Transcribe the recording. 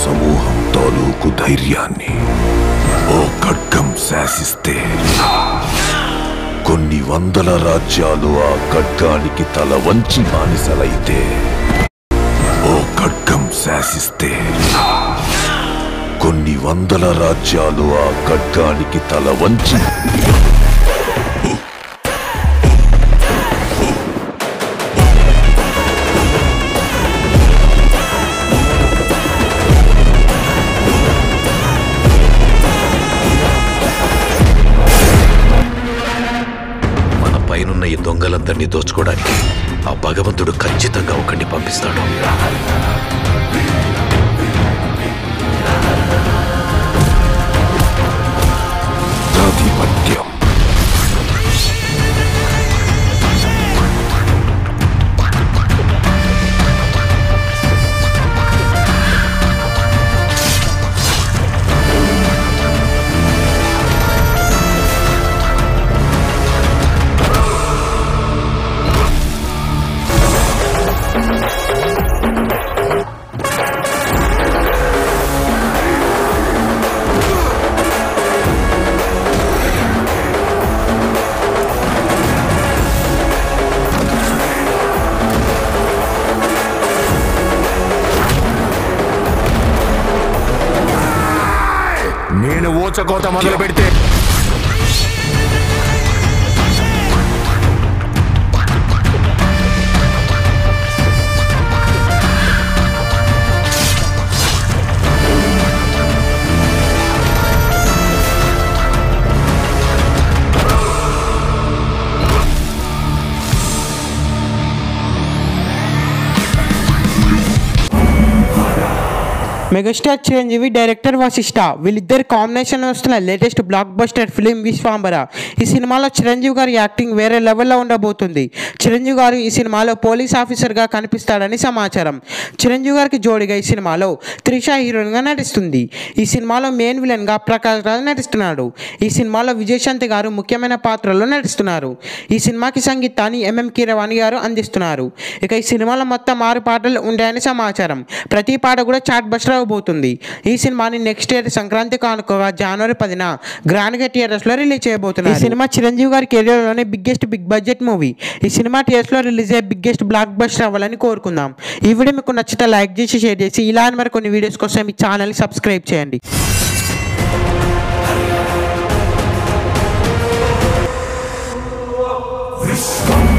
సమూహం తాలూకు ధైర్యాన్ని ఓ ఖడ్గం శాసిస్తే కొన్ని వందల రాజ్యాలు ఆ ఖడ్గానికి తల వంచి బానిసలైతే ఓ ఖడ్గం శాసిస్తే కొన్ని వందల రాజ్యాలు ఆ ఖడ్గానికి తల వంచి మన పైనున్న ఈ దొంగలందరినీ దోచుకోవడానికి ఆ భగవంతుడు ఖచ్చితంగా ఒకడిని పంపిస్తాడు ఆధిపత్యం నేను ఊచకోత మొదలు పెడితే మెగాస్టార్ చిరంజీవి డైరెక్టర్ వశిష్ట వీళ్ళిద్దరి కాంబినేషన్ వస్తున్న latest blockbuster film Vishwambhara ఈ సినిమాలో చిరంజీవి గారి యాక్టింగ్ వేరే లెవెల్లో ఉండబోతుంది చిరంజీవి గారు ఈ సినిమాలో పోలీస్ ఆఫీసర్గా కనిపిస్తాడని సమాచారం చిరంజీవి గారికి జోడిగా ఈ సినిమాలో త్రిష హీరోయిన్గా నటిస్తుంది ఈ సినిమాలో మెయిన్ విలన్గా ప్రకాష్ రాజ్ నటిస్తున్నాడు ఈ సినిమాలో విజయశాంతి గారు ముఖ్యమైన పాత్రలో నటిస్తున్నారు ఈ సినిమాకి సంగీతాన్ని ఎంఎం కీరవాణి గారు అందిస్తున్నారు ఇక ఈ సినిమాలో మొత్తం ఆరు పాటలు ఉంటాయని సమాచారం ప్రతి పాట కూడా చాట్ బస్టర్ అవబోతుంది ఈ సినిమాని నెక్స్ట్ ఇయర్ సంక్రాంతి కానుకగా జనవరి పదిన గ్రాండ్గా థియేటర్స్లో రిలీజ్ చేయబోతున్నారు ఈ సినిమా చిరంజీవి గారి కెరీర్లోనే బిగ్గెస్ట్ బిగ్ బడ్జెట్ మూవీ ఈ సినిమా థియేటర్స్లో రిలీజ్ అయ్యే బిగ్గెస్ట్ బ్లాక్ బస్టర్ అవ్వాలని కోరుకుందాం ఈ వీడియో మీకు నచ్చితే లైక్ చేసి షేర్ చేసి ఇలాంటి మరి కొన్ని వీడియోస్ కోసం ఈ ఛానల్ని సబ్స్క్రైబ్ చేయండి విశ్వం